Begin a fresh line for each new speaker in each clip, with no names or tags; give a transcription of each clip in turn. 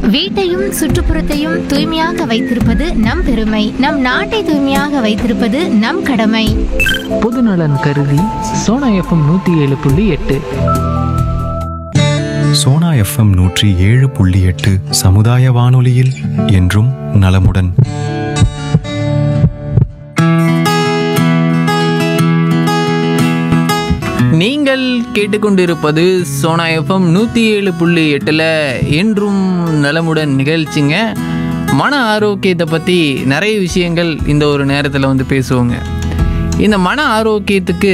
வீட்டையும் சுற்றுப்புறத்தையும் தூய்மையாக வைத்திருப்பது நம் பெருமை நம் நாட்டை தூய்மையாக வைத்திருப்பது நம் கடமை
பொதுநலன் கருதி சோனா எஃப்எம் நூற்றி ஏழு புள்ளி எட்டு
சோனா எஃப்எம் நூற்றி ஏழு புள்ளி எட்டு சமுதாய வானொலியில் என்றும் நலமுடன்
நீங்கள் கேட்டுக்கொண்டிருப்பது சோனா எஃப்எம் நூற்றி ஏழு புள்ளி எட்டில் என்றும் நலமுடன் நிகழ்ச்சிங்க மன ஆரோக்கியத்தை பற்றி நிறைய விஷயங்கள் இந்த ஒரு நேரத்தில் வந்து பேசுவோங்க இந்த மன ஆரோக்கியத்துக்கு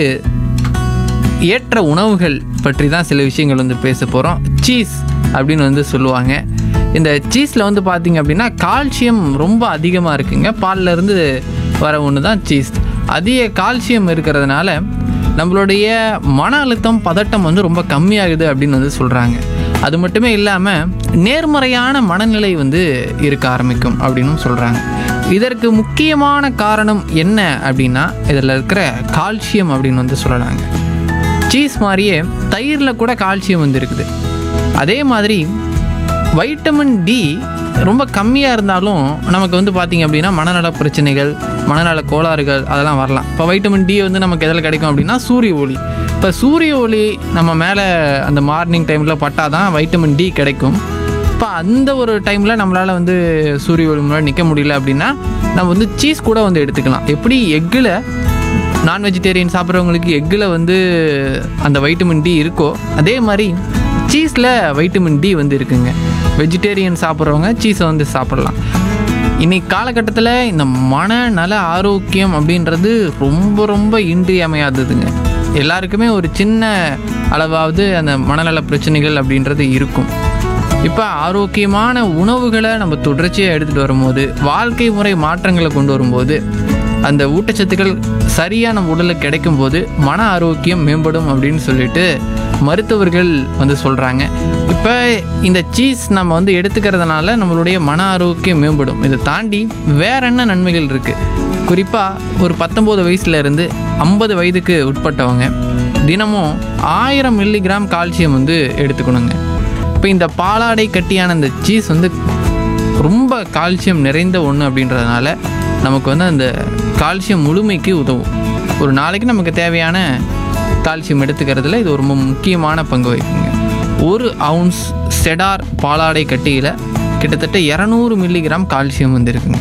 ஏற்ற உணவுகள் பற்றி தான் சில விஷயங்கள் வந்து பேச போகிறோம் சீஸ் அப்படின்னு வந்து சொல்லுவாங்க இந்த சீஸில் வந்து பார்த்தீங்க அப்படின்னா கால்சியம் ரொம்ப அதிகமாக இருக்குங்க பால்ல இருந்து வர ஒன்று தான் சீஸ் அதிக கால்சியம் இருக்கிறதுனால நம்மளுடைய மன அழுத்தம் பதட்டம் வந்து ரொம்ப கம்மியாகுது அப்படின்னு வந்து சொல்கிறாங்க அது மட்டுமே இல்லாமல் நேர்மறையான மனநிலை வந்து இருக்க ஆரம்பிக்கும் அப்படின்னு சொல்கிறாங்க இதற்கு முக்கியமான காரணம் என்ன அப்படின்னா இதில் இருக்கிற கால்சியம் அப்படின்னு வந்து சொல்லலாங்க சீஸ் மாதிரியே தயிரில் கூட கால்சியம் வந்து இருக்குது அதே மாதிரி வைட்டமின் டி ரொம்ப கம்மியாக இருந்தாலும் நமக்கு வந்து பார்த்திங்க அப்படின்னா மனநல பிரச்சனைகள் மனநல கோளாறுகள் அதெல்லாம் வரலாம் இப்போ வைட்டமின் டி வந்து நமக்கு எதில் கிடைக்கும் அப்படின்னா சூரிய ஒளி இப்போ சூரிய ஒளி நம்ம மேலே அந்த மார்னிங் டைமில் பட்டால் தான் வைட்டமின் டி கிடைக்கும் இப்போ அந்த ஒரு டைமில் நம்மளால் வந்து சூரிய ஒளி முன்னாடி நிற்க முடியல அப்படின்னா நம்ம வந்து சீஸ் கூட வந்து எடுத்துக்கலாம் எப்படி எக்கில் நான் வெஜிடேரியன் சாப்பிட்றவங்களுக்கு எக்கில் வந்து அந்த வைட்டமின் டி இருக்கோ அதே மாதிரி சீஸில் வைட்டமின் டி வந்து இருக்குங்க வெஜிடேரியன் சாப்பிட்றவங்க சீஸை வந்து சாப்பிட்லாம் இன்னைக்கு காலகட்டத்தில் இந்த மனநல ஆரோக்கியம் அப்படின்றது ரொம்ப ரொம்ப இன்றியமையாததுங்க எல்லாருக்குமே ஒரு சின்ன அளவாவது அந்த மனநல பிரச்சனைகள் அப்படின்றது இருக்கும் இப்போ ஆரோக்கியமான உணவுகளை நம்ம தொடர்ச்சியாக எடுத்துகிட்டு வரும்போது வாழ்க்கை முறை மாற்றங்களை கொண்டு வரும்போது அந்த ஊட்டச்சத்துக்கள் சரியாக நம்ம உடலுக்கு கிடைக்கும்போது மன ஆரோக்கியம் மேம்படும் அப்படின்னு சொல்லிட்டு மருத்துவர்கள் வந்து சொல்கிறாங்க இப்போ இந்த சீஸ் நம்ம வந்து எடுத்துக்கிறதுனால நம்மளுடைய மன ஆரோக்கியம் மேம்படும் இதை தாண்டி வேற என்ன நன்மைகள் இருக்குது குறிப்பாக ஒரு பத்தொம்போது வயசுலேருந்து ஐம்பது வயதுக்கு உட்பட்டவங்க தினமும் ஆயிரம் மில்லிகிராம் கால்சியம் வந்து எடுத்துக்கணுங்க இப்போ இந்த பாலாடை கட்டியான இந்த சீஸ் வந்து ரொம்ப கால்சியம் நிறைந்த ஒன்று அப்படின்றதுனால நமக்கு வந்து அந்த கால்சியம் முழுமைக்கு உதவும் ஒரு நாளைக்கு நமக்கு தேவையான கால்சியம் எடுத்துக்கிறதுல இது ஒரு ரொம்ப முக்கியமான பங்கு வகிக்குங்க ஒரு அவுன்ஸ் செடார் பாலாடை கட்டியில் கிட்டத்தட்ட இரநூறு மில்லிகிராம் கால்சியம் வந்து இருக்குங்க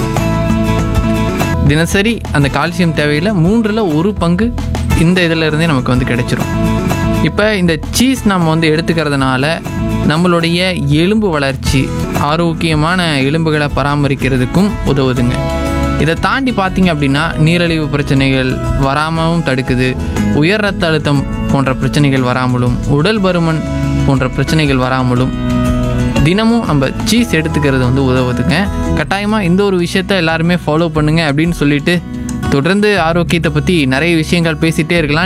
தினசரி அந்த கால்சியம் தேவையில் மூன்றில் ஒரு பங்கு இந்த இதில் இருந்தே நமக்கு வந்து கிடைச்சிரும் இப்போ இந்த சீஸ் நம்ம வந்து எடுத்துக்கிறதுனால நம்மளுடைய எலும்பு வளர்ச்சி ஆரோக்கியமான எலும்புகளை பராமரிக்கிறதுக்கும் உதவுதுங்க இதை தாண்டி பார்த்தீங்க அப்படின்னா நீரிழிவு பிரச்சனைகள் வராமலும் தடுக்குது உயர் ரத்த அழுத்தம் போன்ற பிரச்சனைகள் வராமலும் உடல் பருமன் போன்ற பிரச்சனைகள் வராமலும் தினமும் நம்ம சீஸ் எடுத்துக்கிறது வந்து உதவுதுங்க கட்டாயமாக இந்த ஒரு விஷயத்த எல்லாருமே ஃபாலோ பண்ணுங்க அப்படின்னு சொல்லிட்டு தொடர்ந்து ஆரோக்கியத்தை பற்றி நிறைய விஷயங்கள் பேசிகிட்டே இருக்கலாம்